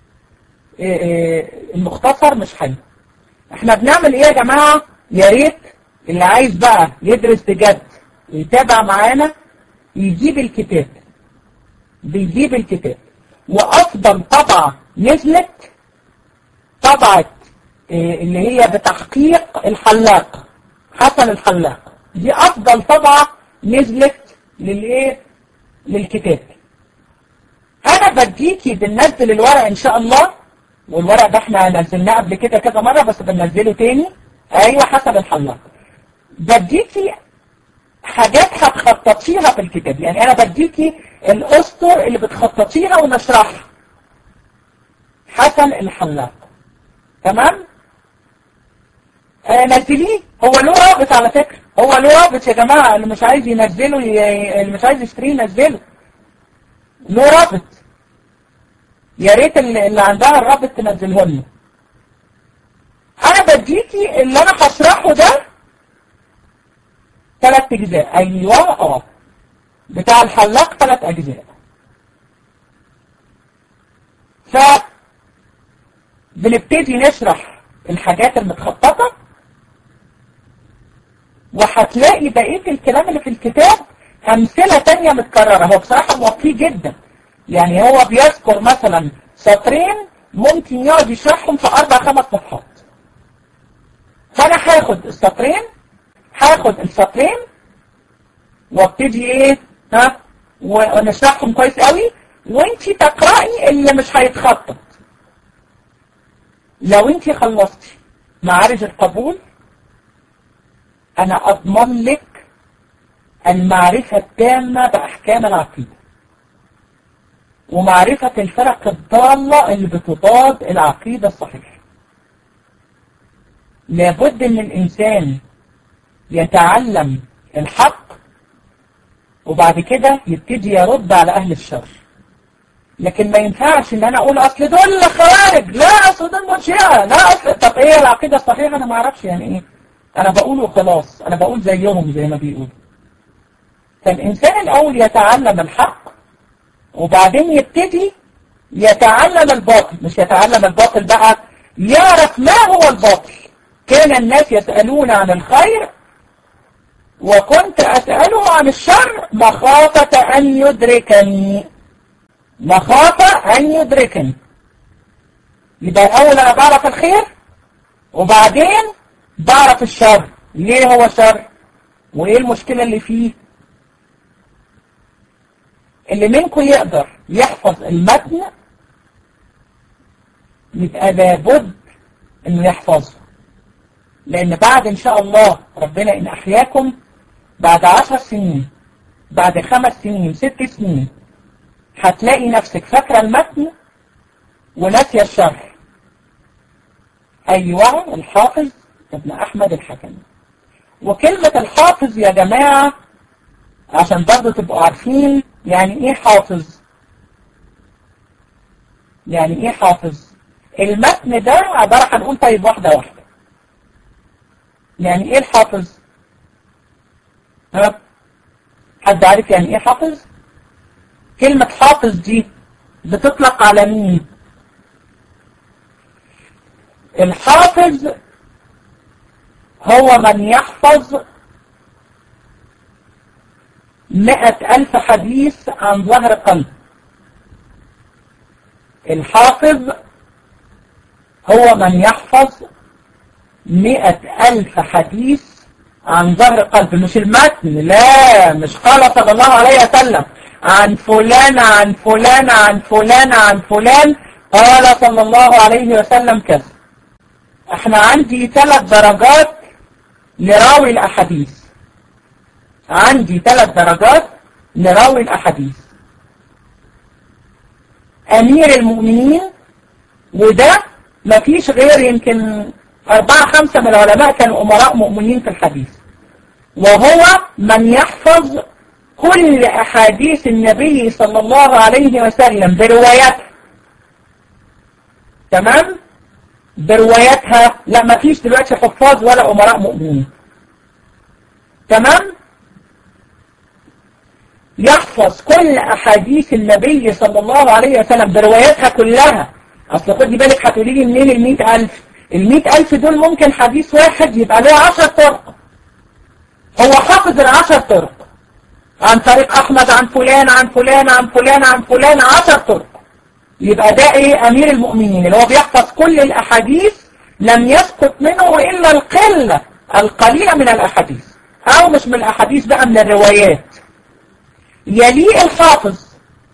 المختصر مش حلو احنا بنعمل ايه يا جماعة يا ريت اللي عايز بقى يدرس بجد يتابع معانا يجيب الكتاب بيجيب الكتاب وافضل طبعة نزلت طبعة اللي هي بتحقيق الحلاق حسن الحلاق دي افضل طبعة نزلت للايه للكتاب انا بديكي بننزل الورق ان شاء الله والورق ده احنا نزلناه قبل كده كذا مرة بس بننزله تاني ايوه حسب الحلاق بديكي حاجات هتخططيها في الكتاب يعني انا بديكي الاسطر اللي بتخططيها ونشرحها حسن الحلاق تمام آه نزليه هو له رابط على فكرة هو له رابط يا جماعة اللي مش عايز ينزله اللي مش عايز يشتريه ينزله له رابط يا ريت اللي عندها الرابط تنزله لنا انا بديكي اللي انا هشرحه ده ثلاث اجزاء ايوه اه بتاع الحلاق ثلاث اجزاء ف بنبتدي نشرح الحاجات المتخططة وهتلاقي بقية الكلام اللي في الكتاب أمثلة تانية متكررة هو بصراحة موفيه جدا يعني هو بيذكر مثلا سطرين ممكن يقعد يشرحهم في أربع خمس صفحات فأنا هاخد السطرين هاخد السطرين وابتدي ايه ها ونشرحهم كويس قوي وانتي تقرأي اللي مش هيتخطط لو انتي خلصتي معارج القبول انا اضمن لك المعرفة التامة بأحكام العقيدة ومعرفة الفرق الضالة اللي بتضاد العقيدة الصحيحة لابد ان الانسان يتعلم الحق وبعد كده يبتدي يرد على اهل الشر لكن ما ينفعش ان انا اقول اصل دول خوارج لا اصل دول مرجئه لا اصل طب ايه العقيده الصحيحه انا ما اعرفش يعني ايه انا بقول وخلاص انا بقول زيهم زي ما بيقولوا فالانسان الاول يتعلم الحق وبعدين يبتدي يتعلم الباطل مش يتعلم الباطل بقى يعرف ما هو الباطل كان الناس يسألون عن الخير وكنت أسأله عن الشر مخافة أن يدركني مخافة أن يدركني يبقى الأول أنا بعرف الخير وبعدين بعرف الشر ليه هو شر وإيه المشكلة اللي فيه اللي منكم يقدر يحفظ المتن يبقى لابد انه يحفظه لان بعد ان شاء الله ربنا ان احياكم بعد عشر سنين بعد خمس سنين ست سنين هتلاقي نفسك فاكرة المتن وناسية الشرح أيوة الحافظ ابن أحمد الحكمي وكلمة الحافظ يا جماعة عشان برضه تبقوا عارفين يعني ايه حافظ يعني ايه حافظ المتن ده عبارة هنقول طيب واحدة واحدة يعني ايه الحافظ ها حد عارف يعني ايه حافظ كلمة حافظ دي بتطلق على مين الحافظ هو من يحفظ مئة ألف حديث عن ظهر قلب الحافظ هو من يحفظ مئة ألف حديث عن ظهر قلب مش المتن لا مش قال صلى الله عليه وسلم عن فلان عن فلان عن فلان عن فلان قال صلى الله عليه وسلم كذا احنا عندي ثلاث درجات لراوي الأحاديث عندي ثلاث درجات لراوي الأحاديث أمير المؤمنين وده مفيش غير يمكن أربعة خمسة من العلماء كانوا أمراء مؤمنين في الحديث وهو من يحفظ كل أحاديث النبي صلى الله عليه وسلم برواياتها تمام برواياتها لا مفيش دلوقتي حفاظ ولا أمراء مؤمنين تمام يحفظ كل أحاديث النبي صلى الله عليه وسلم برواياتها كلها أصل خدي بالك هتقولي لي منين المئة ألف المئة ألف دول ممكن حديث واحد يبقى له عشر طرق هو حافظ العشر طرق عن طريق أحمد عن فلان عن فلان عن فلان عن فلان عشر طرق يبقى ده إيه أمير المؤمنين اللي هو بيحفظ كل الأحاديث لم يسقط منه إلا القلة القليلة من الأحاديث أو مش من الأحاديث بقى من الروايات يليه الحافظ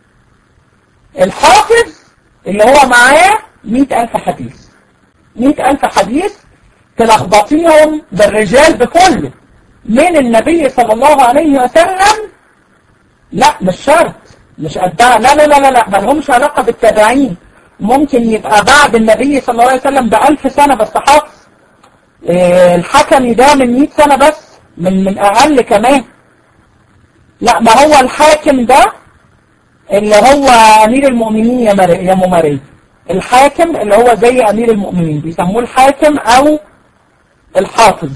الحافظ اللي هو معاه مئة ألف حديث مئة ألف حديث تلخبطيهم بالرجال بكله من النبي صلى الله عليه وسلم لا مش شرط مش قدها لا لا لا لا لا مالهمش علاقة بالتابعين ممكن يبقى بعد النبي صلى الله عليه وسلم بألف سنة بس حافظ إيه الحكمي ده من 100 سنة بس من من أقل كمان لا ما هو الحاكم ده اللي هو أمير المؤمنين يا مر... يا مماري الحاكم اللي هو زي أمير المؤمنين بيسموه الحاكم أو الحافظ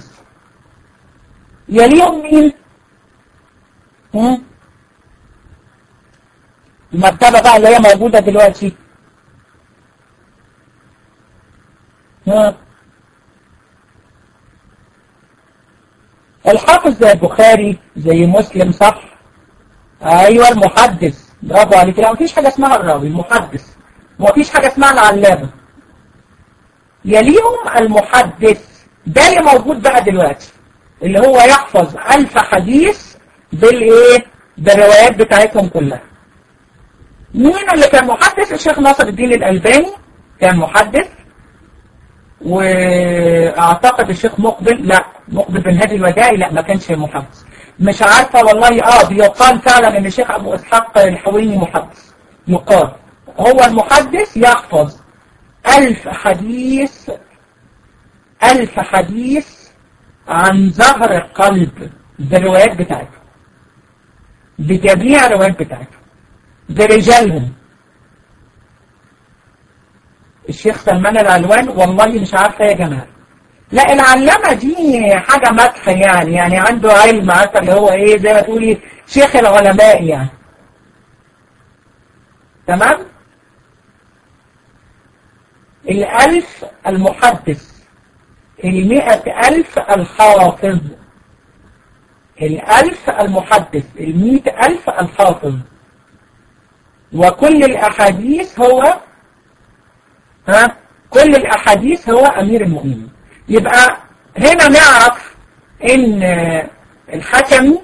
يليهم مين؟ هم؟ المرتبة بقى اللي هي موجودة دلوقتي ها الحافظ زي البخاري زي مسلم صح ايوه المحدث برافو عليك لا مفيش حاجة اسمها الراوي المحدث ومفيش حاجة اسمها العلامة يليهم المحدث ده اللي موجود بقى دلوقتي اللي هو يحفظ ألف حديث بالايه بالروايات بتاعتهم كلها مين اللي كان محدث الشيخ ناصر الدين الألباني كان محدث واعتقد الشيخ مقبل لا مقبل بن هادي الوداعي لا ما كانش محدث مش عارفة والله اه بيقال فعلا ان الشيخ ابو اسحاق الحويني محدث يقال هو المحدث يحفظ ألف حديث ألف حديث عن ظهر قلب بالروايات بتاعته بجميع الروايات بتاعته برجالهم الشيخ سلمان العلوان والله مش عارفة يا جماعة لا العلامة دي حاجة مدح يعني يعني عنده علم عارفة اللي هو ايه زي ما تقولي شيخ العلماء يعني تمام الألف المحدث المئة ألف الحافظ الألف المحدث المئة ألف الحافظ وكل الأحاديث هو ها كل الأحاديث هو أمير المؤمنين يبقى هنا نعرف إن الحكمي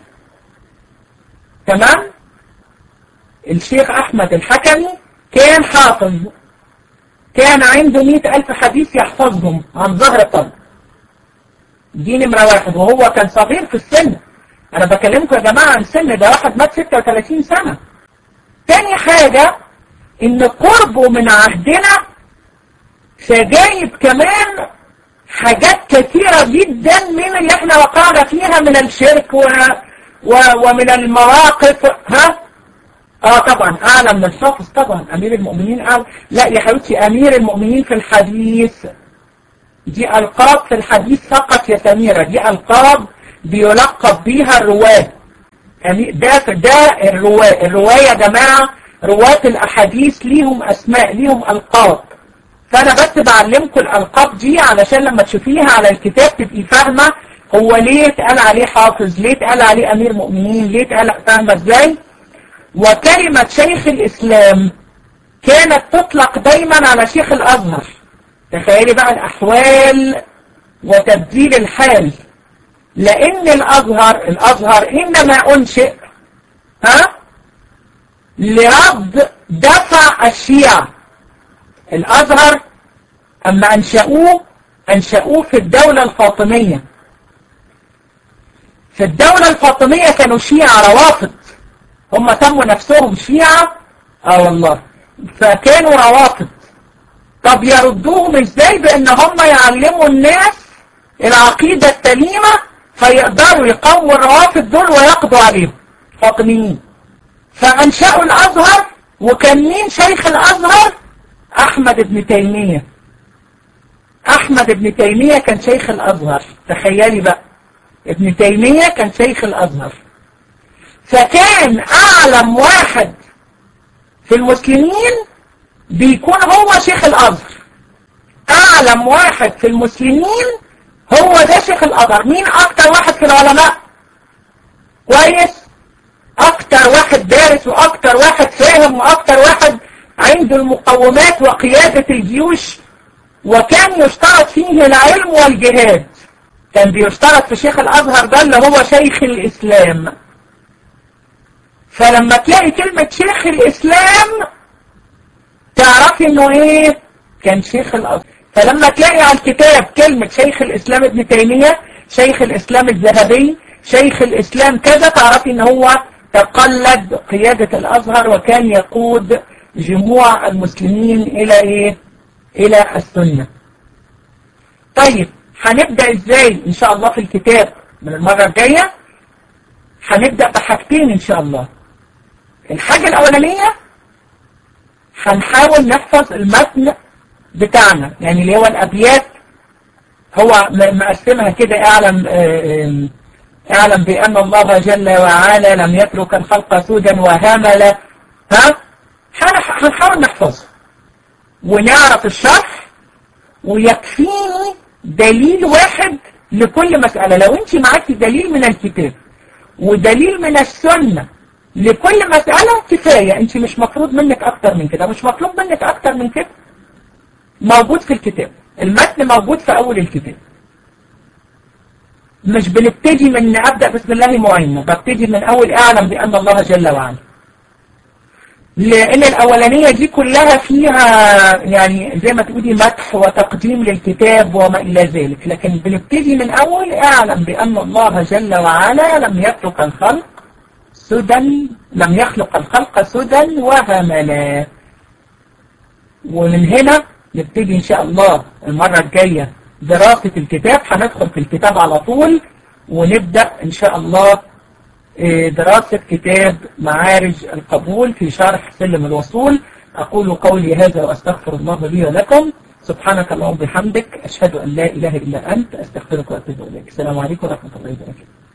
تمام الشيخ أحمد الحكمي كان حافظ كان عنده مئة ألف حديث يحفظهم عن ظهر قلب دي نمرة واحد وهو كان صغير في السن أنا بكلمكم يا جماعة عن سن ده واحد مات 36 سنة تاني حاجة ان قربه من عهدنا فجايب كمان حاجات كثيرة جدا من اللي احنا وقعنا فيها من الشرك و... و... ومن المواقف ها اه طبعا اعلى من الحافظ طبعا امير المؤمنين اعلى لا يا حبيبتي امير المؤمنين في الحديث دي القاب في الحديث فقط يا سميرة دي القاب بيلقب بيها الرواه ده ده الرواة الرواة يا جماعة رواة الأحاديث ليهم أسماء ليهم ألقاب فأنا بس بعلمكم الألقاب دي علشان لما تشوفيها على الكتاب تبقي فاهمة هو ليه اتقال عليه حافظ ليه اتقال عليه أمير مؤمنين ليه اتقال فاهمة ازاي وكلمة شيخ الإسلام كانت تطلق دايما على شيخ الأزهر تخيلي بقى الأحوال وتبديل الحال لأن الأزهر الأزهر إنما أنشئ ها لرد دفع الشيعة الأزهر أما أنشأوه أنشأوه في الدولة الفاطمية في الدولة الفاطمية كانوا شيعة روافض هم سموا نفسهم شيعة اه والله فكانوا روافض طب يردوهم ازاي بان هم يعلموا الناس العقيدة السليمة فيقدروا يقوموا الروافض دول ويقضوا عليهم فاطميين فانشأوا الازهر وكان مين شيخ الازهر احمد بن تيمية احمد بن تيمية كان شيخ الازهر تخيلي بقى ابن تيمية كان شيخ الازهر فكان اعلم واحد في المسلمين بيكون هو شيخ الازهر اعلم واحد في المسلمين هو ده شيخ الازهر مين اكتر واحد في العلماء كويس اكتر واحد دارس واكتر واحد فاهم واكتر واحد عنده المقومات وقيادة الجيوش وكان يشترط فيه العلم والجهاد كان بيشترط في شيخ الازهر ده اللي هو شيخ الاسلام فلما تلاقي كلمة شيخ الإسلام تعرفي إنه إيه كان شيخ الأزهر فلما تلاقي على الكتاب كلمة شيخ الإسلام ابن تيمية شيخ الإسلام الذهبي شيخ الإسلام كذا تعرفي إن هو تقلد قيادة الأزهر وكان يقود جموع المسلمين إلى إيه إلى السنة طيب هنبدأ إزاي إن شاء الله في الكتاب من المرة الجاية هنبدأ بحاجتين إن شاء الله الحاجة الأولانية هنحاول نحفظ المتن بتاعنا يعني اللي هو الأبيات هو مقسمها كده اعلم اعلم بأن الله جل وعلا لم يترك الخلق سودا وهملا ها هنحاول نحفظه ونعرف الشرح ويكفيني دليل واحد لكل مسألة لو انت معاكي دليل من الكتاب ودليل من السنة لكل مسألة كفاية انت مش مفروض منك اكتر من كده مش مطلوب منك اكتر من كده موجود في الكتاب المتن موجود في اول الكتاب مش بنبتدي من ابدأ بسم الله معينة ببتدي من اول اعلم بان الله جل وعلا لان الاولانية دي كلها فيها يعني زي ما تقولي مدح وتقديم للكتاب وما الى ذلك لكن بنبتدي من اول اعلم بان الله جل وعلا لم يترك الخلق سدى لم يخلق الخلق سدى وهملا ومن هنا نبتدي ان شاء الله المرة الجاية دراسة الكتاب هندخل في الكتاب على طول ونبدأ ان شاء الله دراسة كتاب معارج القبول في شرح سلم الوصول أقول قولي هذا وأستغفر الله لي ولكم سبحانك اللهم وبحمدك أشهد أن لا إله إلا أنت أستغفرك وأتوب إليك السلام عليكم ورحمة الله وبركاته